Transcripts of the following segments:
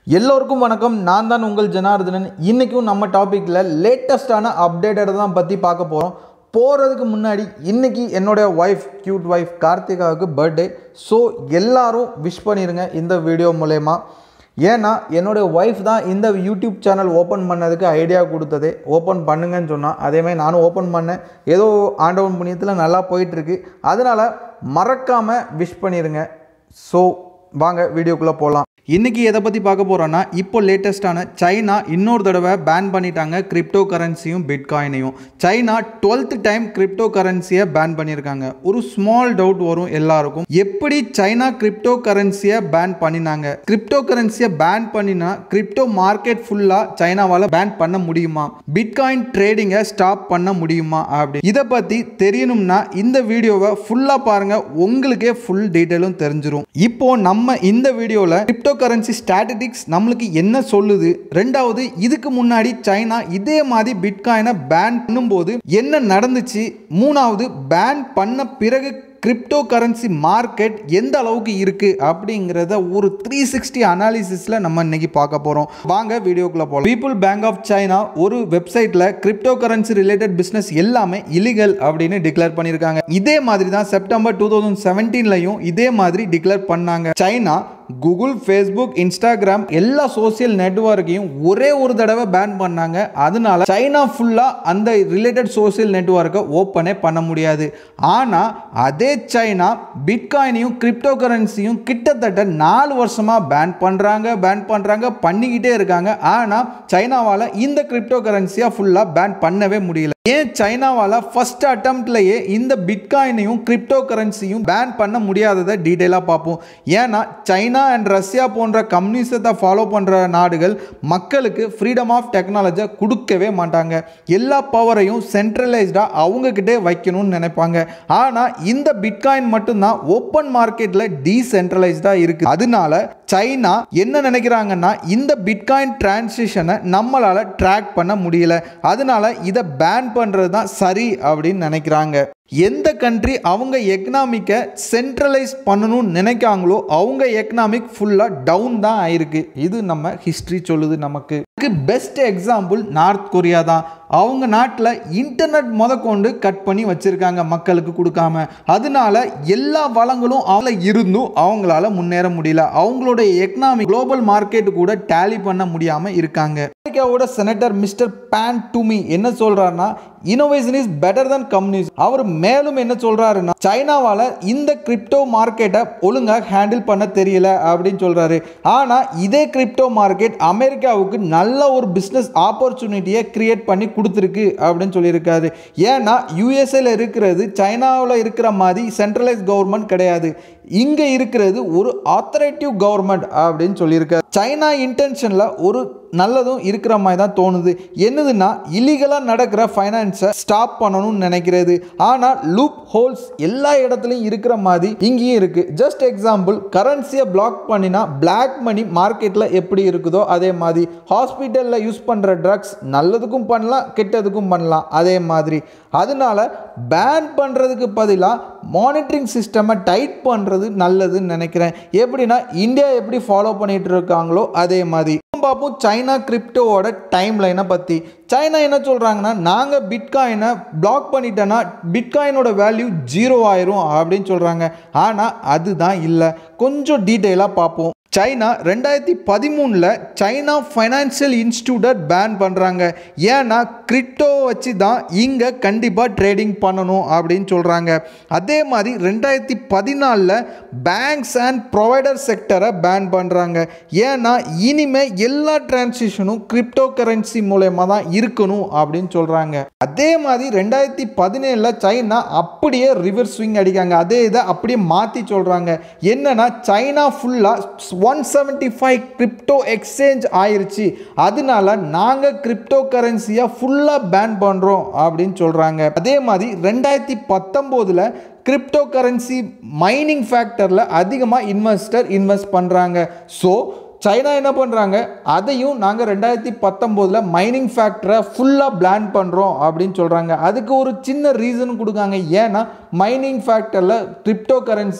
எல்லோருக்கும் வணக்கம் நான் தான் உங்கள் ஜனார்தனன் இன்றைக்கும் நம்ம டாப்பிக்கில் லேட்டஸ்டான அப்டேட்டை தான் பற்றி பார்க்க போகிறோம் போகிறதுக்கு முன்னாடி இன்றைக்கி என்னுடைய ஒய்ஃப் க்யூட் ஒய்ஃப் கார்த்திகாவுக்கு பர்த்டே ஸோ எல்லாரும் விஷ் பண்ணிடுங்க இந்த வீடியோ மூலயமா ஏன்னா என்னுடைய ஒய்ஃப் தான் இந்த யூடியூப் சேனல் ஓப்பன் பண்ணதுக்கு ஐடியா கொடுத்ததே ஓப்பன் பண்ணுங்கன்னு சொன்னால் அதேமாதிரி நானும் ஓப்பன் பண்ணேன் ஏதோ ஆண்டவன் புண்ணியத்தில் நல்லா போயிட்டுருக்கு அதனால் மறக்காமல் விஷ் பண்ணிடுங்க ஸோ வாங்க வீடியோக்குள்ளே போகலாம் இன்றைக்கி எதை பற்றி பார்க்க போகிறோன்னா இப்போ லேட்டஸ்ட்டான சைனா இன்னொரு தடவை பேன் பண்ணிட்டாங்க கிரிப்டோ கரன்சியும் பிட்காயினையும் சைனா டுவெல்த் டைம் கிரிப்டோ கரன்சியை பேன் பண்ணியிருக்காங்க ஒரு ஸ்மால் டவுட் வரும் எல்லாருக்கும் எப்படி சைனா கிரிப்டோ கரன்சியை பேன் பண்ணினாங்க கிரிப்டோ கரன்சியை பேன் பண்ணினா கிரிப்டோ மார்க்கெட் ஃபுல்லாக சைனாவால் பேன் பண்ண முடியுமா பிட்காயின் ட்ரேடிங்கை ஸ்டாப் பண்ண முடியுமா அப்படி இதை பற்றி தெரியணும்னா இந்த வீடியோவை ஃபுல்லாக பாருங்கள் உங்களுக்கே ஃபுல் டீட்டெயிலும் தெரிஞ்சிரும் இப்போ நம்ம இந்த வீடியோவில் கிரிப்டோ கரன்சி ஸ்டாட்டிஸ்டிக்ஸ் நம்மளுக்கு என்ன சொல்லுது ரெண்டாவது இதுக்கு முன்னாடி சைனா இதே மாதிரி பிட்காயினை பேன் பண்ணும்போது என்ன நடந்துச்சு மூணாவது பேன் பண்ண பிறகு கிரிப்டோ கரன்சி மார்க்கெட் எந்த அளவுக்கு இருக்குது அப்படிங்கிறத ஒரு த்ரீ சிக்ஸ்டி அனாலிசிஸில் நம்ம இன்னைக்கு பார்க்க போகிறோம் வாங்க வீடியோக்குள்ளே போகலாம் பீப்புள் பேங்க் ஆஃப் சைனா ஒரு வெப்சைட்டில் கிரிப்டோ கரன்சி ரிலேட்டட் பிஸ்னஸ் எல்லாமே இலிகல் அப்படின்னு டிக்ளேர் பண்ணியிருக்காங்க இதே மாதிரி தான் செப்டம்பர் டூ தௌசண்ட் செவன்டீன்லையும் இதே மாதிரி டிக்ளேர் பண்ணாங்க சைனா கூகுள் ஃபேஸ்புக் இன்ஸ்டாகிராம் எல்லா சோசியல் நெட்ஒர்க்கையும் ஒரே ஒரு தடவை பேன் பண்ணாங்க அதனால சைனா ஃபுல்லாக அந்த ரிலேட்டட் சோசியல் நெட்ஒர்க்கை ஓப்பனே பண்ண முடியாது ஆனால் அதே சைனா பிட்காயினையும் கிரிப்டோ கரன்சியும் கிட்டத்தட்ட நாலு வருஷமாக பேன் பண்ணுறாங்க பேன் பண்ணுறாங்க பண்ணிக்கிட்டே இருக்காங்க ஆனால் சைனாவால் இந்த கிரிப்டோ கரன்சியை ஃபுல்லாக பேன் பண்ணவே முடியல ஏன் சைனாவால் ஃபர்ஸ்ட் அட்டம்ப்ட்லேயே இந்த பிட்காயினையும் கிரிப்டோ கரன்சியும் பேன் பண்ண முடியாததை டீட்டெயிலாக பார்ப்போம் ஏன்னா சைனா அண்ட் ரஷ்யா போன்ற கம்யூனிசத்தை ஃபாலோ பண்ணுற நாடுகள் மக்களுக்கு ஃப்ரீடம் ஆஃப் டெக்னாலஜியை கொடுக்கவே மாட்டாங்க எல்லா பவரையும் சென்ட்ரலைஸ்டாக அவங்கக்கிட்டே வைக்கணும்னு நினைப்பாங்க ஆனால் இந்த பிட்காயின் மட்டும்தான் ஓப்பன் மார்க்கெட்டில் டீசென்ட்ரலைஸ்டாக இருக்குது அதனால சைனா என்ன நினைக்கிறாங்கன்னா இந்த பிட்காயின் டிரான்சிஷனை நம்மளால் ட்ராக் பண்ண முடியல அதனால இதை பேன் பண்ணுறது தான் சரி அப்படின்னு நினைக்கிறாங்க எந்த கண்ட்ரி அவங்க எக்கனாமிக்கை சென்ட்ரலைஸ் பண்ணணும்னு நினைக்காங்களோ அவங்க எக்கனாமிக் ஃபுல்லாக டவுன் தான் ஆயிருக்கு இது நம்ம ஹிஸ்ட்ரி சொல்லுது நமக்கு பெஸ்ட் எக்ஸாம்பிள் நார்த் கொரியா தான் அவங்க நாட்டில் இன்டர்நெட் முதற்கொண்டு கட் பண்ணி வச்சுருக்காங்க மக்களுக்கு கொடுக்காம அதனால எல்லா வளங்களும் அவளை இருந்தும் அவங்களால முன்னேற முடியல அவங்களுடைய எக்கனாமிக் குளோபல் மார்க்கெட் கூட டேலி பண்ண முடியாமல் இருக்காங்க அமெரிக்காவோட செனட்டர் மிஸ்டர் பேன் டுமி என்ன சொல்றாருன்னா innovation is better than communist அவர் மேலும் என்ன சொல்றாருன்னா சைனாவால் இந்த கிரிப்டோ மார்க்கெட்டை ஒழுங்காக ஹேண்டில் பண்ண தெரியல அப்படின்னு சொல்றாரு ஆனால் இதே கிரிப்டோ மார்க்கெட் அமெரிக்காவுக்கு நல்ல ஒரு பிஸ்னஸ் ஆப்பர்ச்சுனிட்டியை கிரியேட் பண்ணி கொடுத்துருக்கு அப்படின்னு சொல்லியிருக்காரு ஏன்னா யூஎஸ்ஏல இருக்கிறது சைனாவில் இருக்கிற மாதிரி சென்ட்ரலைஸ் கவர்மெண்ட் கிடையாது இங்கே இருக்கிறது ஒரு ஆத்தரேட்டிவ் கவர்மெண்ட் அப்படின்னு சொல்லியிருக்காரு சைனா இன்டென்ஷனில் ஒரு நல்லதும் இருக்கிற மாதிரி தான் தோணுது என்னதுன்னா இல்லீகலாக நடக்கிற ஃபைனான்ஸை ஸ்டாப் பண்ணணும்னு நினைக்கிறது ஆனால் லூப் ஹோல்ஸ் எல்லா இடத்துலையும் இருக்கிற மாதிரி இங்கேயும் இருக்குது ஜஸ்ட் எக்ஸாம்பிள் கரன்சியை பிளாக் பண்ணினா பிளாக் மணி மார்க்கெட்டில் எப்படி இருக்குதோ அதே மாதிரி ஹாஸ்பிட்டலில் யூஸ் பண்ணுற ட்ரக்ஸ் நல்லதுக்கும் பண்ணலாம் கெட்டதுக்கும் பண்ணலாம் அதே மாதிரி அதனால பேன் பண்ணுறதுக்கு பதிலாக மானிட்டரிங் சிஸ்டமை டைட் பண்ணுறது நல்லதுன்னு நினைக்கிறேன் எப்படின்னா இந்தியா எப்படி ஃபாலோ பண்ணிகிட்டு இருக்காங்களோ அதே மாதிரி பார்ப்போம் சைனா கிரிப்டோவோட டைம் லைனை பற்றி சைனா என்ன சொல்கிறாங்கன்னா நாங்கள் பிட்காயினை பிளாக் பண்ணிட்டோன்னா பிட்காயினோட வேல்யூ ஜீரோ ஆயிரும் அப்படின்னு சொல்கிறாங்க ஆனால் அதுதான் இல்லை கொஞ்சம் டீட்டெயிலாக பார்ப்போம் சைனா ரெண்டாயிரத்தி பதிமூணில் சைனா ஃபைனான்சியல் இன்ஸ்டியூட்டை பேன் பண்ணுறாங்க ஏன்னா கிரிப்டோ வச்சு தான் இங்கே கண்டிப்பாக ட்ரேடிங் பண்ணணும் அப்படின்னு சொல்கிறாங்க அதே மாதிரி ரெண்டாயிரத்தி பதினாலில் பேங்க்ஸ் அண்ட் ப்ரொவைடர் செக்டரை பேன் பண்ணுறாங்க ஏன்னா இனிமேல் எல்லா டிரான்சிஷனும் கிரிப்டோ கரன்சி மூலயமா தான் இருக்கணும் அப்படின்னு சொல்கிறாங்க அதே மாதிரி ரெண்டாயிரத்தி பதினேழில் சைனா அப்படியே ரிவர்ஸ் ஸ்விங் அடிக்காங்க அதே இதை அப்படியே மாற்றி சொல்கிறாங்க என்னன்னா சைனா ஃபுல்லாக one seventy five crypto exchange ஆயிருச்சு அதனால நாங்கள் கிரிப்டோ கரன்சியை ஃபுல்லாக பேன் பண்ணுறோம் அப்படின்னு சொல்கிறாங்க அதே மாதிரி ரெண்டாயிரத்தி பத்தொம்போதில் கிரிப்டோ கரன்சி மைனிங் ஃபேக்டரில் அதிகமாக இன்வெஸ்டர் இன்வெஸ்ட் பண்ணுறாங்க ஸோ சைனா என்ன பண்ணுறாங்க அதையும் நாங்கள் ரெண்டாயிரத்தி பத்தொம்போதில் மைனிங் ஃபேக்டரை ஃபுல்லாக பிளான் பண்ணுறோம் அப்படின்னு சொல்கிறாங்க அதுக்கு ஒரு சின்ன ரீசன் கொடுக்காங்க ஏன்னா மைனிங் ஃபேக்டரில் கிரிப்டோ கரன்சி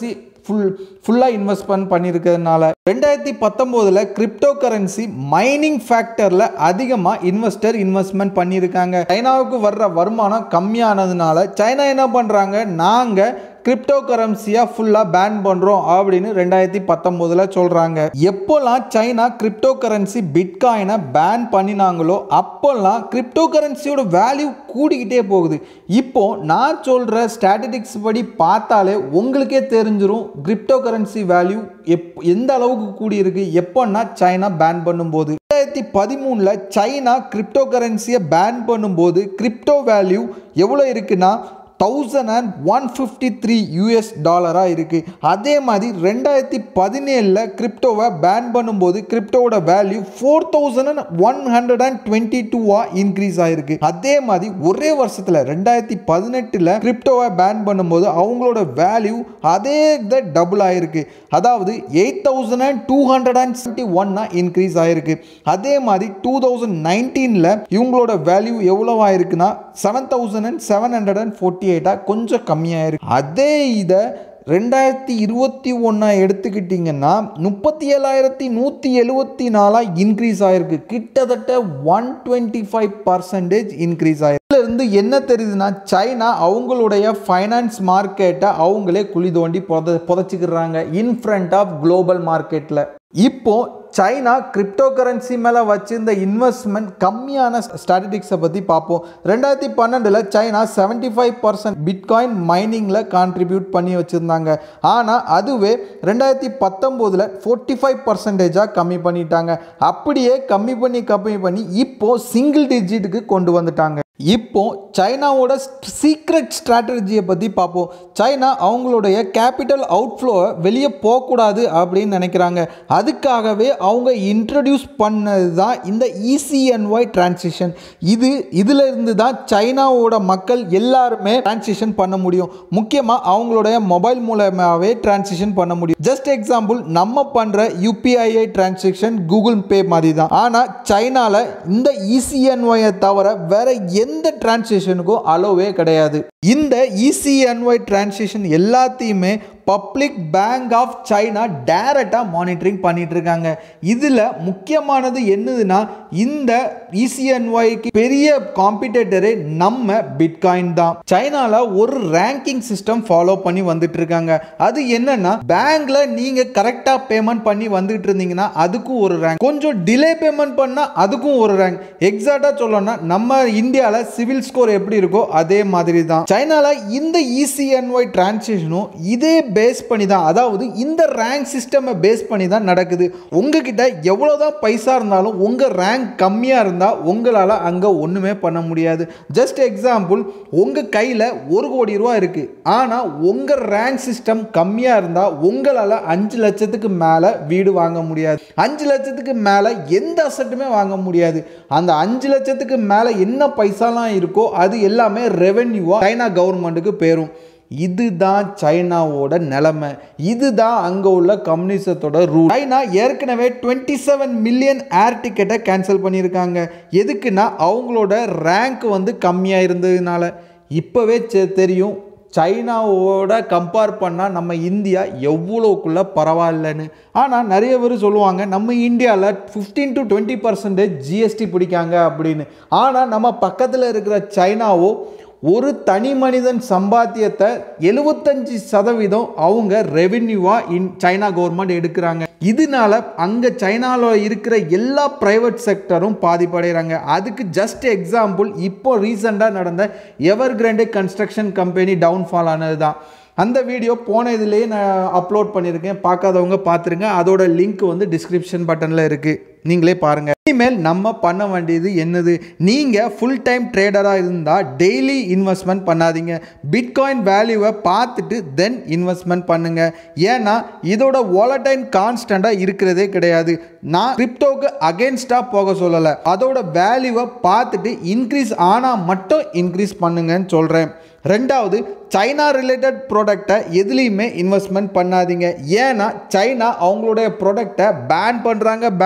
ஃபுல் ஃபுல்லாக இன்வெஸ்ட்மெண்ட் பண்ணியிருக்கிறதுனால ரெண்டாயிரத்தி பத்தொம்போதில் கிரிப்டோ கரன்சி மைனிங் ஃபேக்டரில் அதிகமாக இன்வெஸ்டர் இன்வெஸ்ட்மெண்ட் பண்ணியிருக்காங்க சைனாவுக்கு வர்ற வருமானம் கம்மியானதுனால சைனா என்ன பண்ணுறாங்க நாங்கள் கிரிப்டோ கரன்சியாக ஃபுல்லாக பேன் பண்ணுறோம் அப்படின்னு ரெண்டாயிரத்தி பத்தொம்போதில் சொல்கிறாங்க எப்போல்லாம் சைனா கிரிப்டோ கரன்சி பிட்காயினை பேன் பண்ணினாங்களோ அப்போல்லாம் கிரிப்டோ கரன்சியோட வேல்யூ கூடிக்கிட்டே போகுது இப்போ நான் சொல்கிற ஸ்டாட்டிஸ்டிக்ஸ் படி பார்த்தாலே உங்களுக்கே தெரிஞ்சிடும் கிரிப்டோ கரன்சி வேல்யூ எப் எந்த அளவுக்கு கூடி இருக்கு எப்போன்னா சைனா பேன் பண்ணும்போது ரெண்டாயிரத்தி பதிமூணில் சைனா கிரிப்டோ கரன்சியை பேன் பண்ணும்போது கிரிப்டோ வேல்யூ எவ்வளோ இருக்குன்னா thousand and one fifty three US டாலராக இருக்குது அதே மாதிரி ரெண்டாயிரத்தி பதினேழில் கிரிப்டோவை பேன் பண்ணும்போது கிரிப்டோவோட value four thousand and one hundred and twenty டூவாக இன்க்ரீஸ் ஆகிருக்கு அதே மாதிரி ஒரே வருஷத்தில் ரெண்டாயிரத்தி பதினெட்டில் கிரிப்டோவை பேன் பண்ணும்போது அவங்களோட வேல்யூ அதே இதை டபுள் ஆகிருக்கு அதாவது eight thousand and two hundred and seventy ஒன்னாக இன்க்ரீஸ் ஆகிருக்கு அதே மாதிரி டூ தௌசண்ட் நைன்டீனில் இவங்களோட வேல்யூ எவ்வளோ ஆயிருக்குன்னா seven thousand and seven hundred and forty எயிட்டாக கொஞ்சம் கம்மியாக இருக்கு அதே இதை ரெண்டாயிரத்தி இருபத்தி ஒன்றா எடுத்துக்கிட்டிங்கன்னா முப்பத்தி ஏழாயிரத்தி நூற்றி எழுபத்தி நாலாக இன்க்ரீஸ் ஆகிருக்கு கிட்டத்தட்ட one twenty five percentage increase ஆயிருக்கு இருந்து என்ன தெரியுதுன்னா சைனா அவங்களுடைய ஃபைனான்ஸ் மார்க்கெட்டை அவங்களே குழி தோண்டி புத புதைச்சிக்கிறாங்க இன் ஃப்ரண்ட் ஆஃப் குளோபல் மார்க்கெட்டில் இப்போ சைனா கிரிப்டோ கரன்சி மேலே வச்சிருந்த இன்வெஸ்ட்மெண்ட் கம்மியான ஸ்டாட்டிஸ்டிக்ஸை பற்றி பார்ப்போம் ரெண்டாயிரத்தி பன்னெண்டில் China seventy five percent bitcoin மைனிங்கில் கான்ட்ரிபியூட் பண்ணி வச்சுருந்தாங்க ஆனால் அதுவே ரெண்டாயிரத்தி பத்தொம்போதில் ஃபோர்ட்டி ஃபைவ் பர்சன்டேஜாக கம்மி பண்ணிட்டாங்க அப்படியே கம்மி பண்ணி கம்மி பண்ணி இப்போது சிங்கிள் டிஜிட்டுக்கு கொண்டு வந்துட்டாங்க இப்போ சைனாவோட சீக்ரெட் ஸ்ட்ராட்டஜியை பற்றி பார்ப்போம் சைனா அவங்களுடைய கேபிட்டல் அவுட்ஃப்ளோவை வெளியே போகக்கூடாது அப்படின்னு நினைக்கிறாங்க அதுக்காகவே அவங்க இன்ட்ரடியூஸ் பண்ணது தான் இந்த இசிஎன்ஒய் டிரான்சிஷன் இது இதில் இருந்து தான் சைனாவோட மக்கள் எல்லாருமே டிரான்சிஷன் பண்ண முடியும் முக்கியமாக அவங்களுடைய மொபைல் மூலமாகவே டிரான்சிஷன் பண்ண முடியும் ஜஸ்ட் எக்ஸாம்பிள் நம்ம பண்ணுற யூபிஐஐ டிரான்சாக்ஷன் கூகுள் பே மாதிரி தான் ஆனால் சைனாவில் இந்த இசிஎன்ஒயை தவிர வேற எந்த டிரான்சாக்ஷனுக்கும் அலோவே கிடையாது இந்த இசிஎன்ஒய் டிரான்சாக்ஷன் எல்லாத்தையுமே பப்ளிக் பேங்க் ஆஃப் சைனா டைரக்டாக மானிட்டரிங் பண்ணிட்டு இருக்காங்க இதில் முக்கியமானது என்னதுன்னா இந்த இசிஎன்ஒய்க்கு பெரிய காம்படிட்டரே நம்ம பிட்காயின் தான் சைனாவில் ஒரு ரேங்கிங் சிஸ்டம் ஃபாலோ பண்ணி வந்துட்டு இருக்காங்க அது என்னன்னா பேங்க்ல நீங்க கரெக்டாக பேமெண்ட் பண்ணி வந்துட்டு இருந்தீங்கன்னா அதுக்கும் ஒரு ரேங்க் கொஞ்சம் டிலே பேமெண்ட் பண்ணால் அதுக்கும் ஒரு ரேங்க் எக்ஸாக்டாக சொல்லணும்னா நம்ம இந்தியாவில் சிவில் ஸ்கோர் எப்படி இருக்கோ அதே மாதிரி தான் சைனாவில் இந்த இசிஎன்ஒய் டிரான்சாக்ஷனும் இதே பேஸ் பண்ணி தான் அதாவது இந்த ரேங்க் சிஸ்டமை பேஸ் பண்ணி தான் நடக்குது உங்ககிட்ட எவ்வளோதான் பைசா இருந்தாலும் உங்கள் ரேங்க் கம்மியாக இருந்தால் உங்களால் அங்கே ஒன்றுமே பண்ண முடியாது ஜஸ்ட் எக்ஸாம்பிள் உங்கள் கையில் ஒரு கோடி ரூபா இருக்குது ஆனால் உங்கள் ரேங்க் சிஸ்டம் கம்மியாக இருந்தால் உங்களால் அஞ்சு லட்சத்துக்கு மேலே வீடு வாங்க முடியாது அஞ்சு லட்சத்துக்கு மேலே எந்த அசட்டுமே வாங்க முடியாது அந்த அஞ்சு லட்சத்துக்கு மேலே என்ன பைசாலாம் இருக்கோ அது எல்லாமே ரெவென்யூவாக சைனா கவர்மெண்ட்டுக்கு போயிடும் இதுதான் சைனாவோட நிலைமை இதுதான் அங்கே உள்ள கம்யூனிசத்தோட ரூல் சைனா ஏற்கனவே டுவெண்ட்டி செவன் மில்லியன் ஏர் டிக்கெட்டை கேன்சல் பண்ணியிருக்காங்க எதுக்குன்னா அவங்களோட ரேங்க் வந்து கம்மியாக இருந்ததுனால இப்போவே தெரியும் சைனாவோட கம்பேர் பண்ணால் நம்ம இந்தியா எவ்வளோக்குள்ள பரவாயில்லன்னு ஆனால் நிறைய பேர் சொல்லுவாங்க நம்ம இந்தியாவில் fifteen to twenty percentage GST பிடிக்காங்க அப்படின்னு ஆனால் நம்ம பக்கத்தில் இருக்கிற சைனாவோ ஒரு தனி மனிதன் சம்பாத்தியத்தை எழுபத்தஞ்சு சதவீதம் அவங்க ரெவென்யூவாக இன் சைனா கவர்மெண்ட் எடுக்கிறாங்க இதனால அங்கே சைனாவில் இருக்கிற எல்லா ப்ரைவேட் செக்டரும் பாதிப்படைகிறாங்க அதுக்கு ஜஸ்ட் எக்ஸாம்பிள் இப்போ ரீசெண்டாக நடந்த Evergrande construction company downfall ஆனது தான் அந்த வீடியோ போன இதுலேயே நான் அப்லோட் பண்ணியிருக்கேன் பார்க்காதவங்க பார்த்துருங்க அதோட லிங்க் வந்து டிஸ்கிரிப்ஷன் பட்டனில் இருக்குது நீங்களே பாருங்கள் இனிமேல் நம்ம பண்ண வேண்டியது என்னது நீங்கள் ஃபுல் டைம் ட்ரேடராக இருந்தால் டெய்லி இன்வெஸ்ட்மெண்ட் பண்ணாதீங்க பிட்காயின் வேல்யூவை பார்த்துட்டு தென் இன்வெஸ்ட்மெண்ட் பண்ணுங்கள் ஏன்னா இதோட வாலடைன் கான்ஸ்டண்ட்டாக இருக்கிறதே கிடையாது நான் கிரிப்டோக்கு அகேன்ஸ்டாக போக சொல்லலை அதோட வேல்யூவை பார்த்துட்டு இன்க்ரீஸ் ஆனால் மட்டும் இன்க்ரீஸ் பண்ணுங்கன்னு சொல்கிறேன் ரெண்டாவது சைனா ரிலேட்டட் ப்ராடக்டை எதுலேயுமே இன்வெஸ்ட்மெண்ட் பண்ணாதீங்க ஏன்னா சைனா அவங்களுடைய ப்ராடக்டை பேன் பண்ணுறாங்க பேன் பண்ணுறாங்க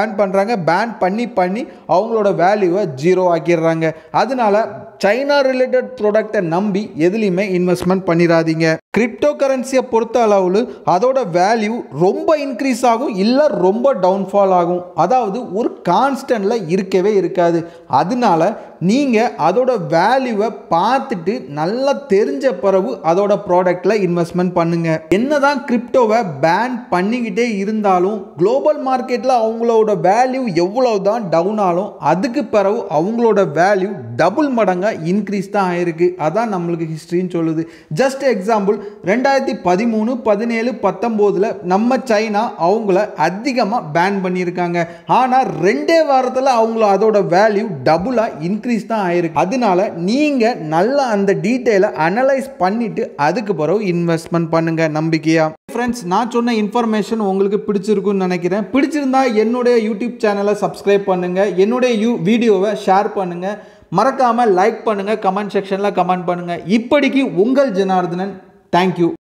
பண்ணிடுறாங்க பேன் பண்ணி பண்ணி அவங்களோட வேல்யூவை ஜீரோ ஆக்கிடுறாங்க அதனால சைனா ரிலேட்டட் ப்ராடக்டை நம்பி எதுலேயுமே இன்வெஸ்ட்மெண்ட் பண்ணிடாதீங்க கிரிப்டோ கரன்சியை பொறுத்த அளவில் அதோட வேல்யூ ரொம்ப இன்க்ரீஸ் ஆகும் இல்லை ரொம்ப டவுன்ஃபால் ஆகும் அதாவது ஒரு கான்ஸ்டன்டில் இருக்கவே இருக்காது அதனால நீங்கள் அதோட வேல்யூவை பார்த்துட்டு நல்லா தெரிஞ்ச பிறகு அதோட ப்ராடக்டில் இன்வெஸ்ட்மெண்ட் பண்ணுங்க என்னதான் கிரிப்டோவை பேன் பண்ணிக்கிட்டே இருந்தாலும் குளோபல் மார்க்கெட்டில் அவங்களோட வேல்யூ எவ்வளவு தான் டவுன் ஆகும் அதுக்கு பிறகு அவங்களோட வேல்யூ டபுள் மடங்காக இன்க்ரீஸ் தான் ஆயிருக்கு அதான் நம்மளுக்கு ஹிஸ்ட்ரின்னு சொல்லுது ஜஸ்ட் எக்ஸாம்பிள் ரெண்டாயிரத்தி பதிமூணு பதினேழு பத்தொம்போதில் நம்ம சைனா அவங்கள அதிகமாக பேன் பண்ணியிருக்காங்க ஆனால் ரெண்டே வாரத்தில் அவங்கள அதோட வேல்யூ டபுளாக இன்க்ரீஸ் தான் ஆயிருக்கு அதனால நீங்கள் நல்லா அந்த டீட்டெயிலை அனலைஸ் பண்ணிட்டு அதுக்கு பிறகு இன்வெஸ்ட்மெண்ட் பண்ணுங்க நம்பிக்கையா ஃப்ரெண்ட்ஸ் நான் சொன்ன இன்ஃபர்மேஷன் உங்களுக்கு பிடிச்சிருக்குன்னு நினைக்கிறேன் பிடிச்சிருந்தா என்னுடைய யூடியூப் சேனலை சப்ஸ்கிரைப் பண்ணுங்க என்னுடைய யூ வீடியோவை ஷேர் பண்ணுங்க மறக்காமல் லைக் பண்ணுங்க கமெண்ட் செக்ஷனில் கமெண்ட் பண்ணுங்க இப்படிக்கு உங்கள் ஜனார்தனன் தேங்க்யூ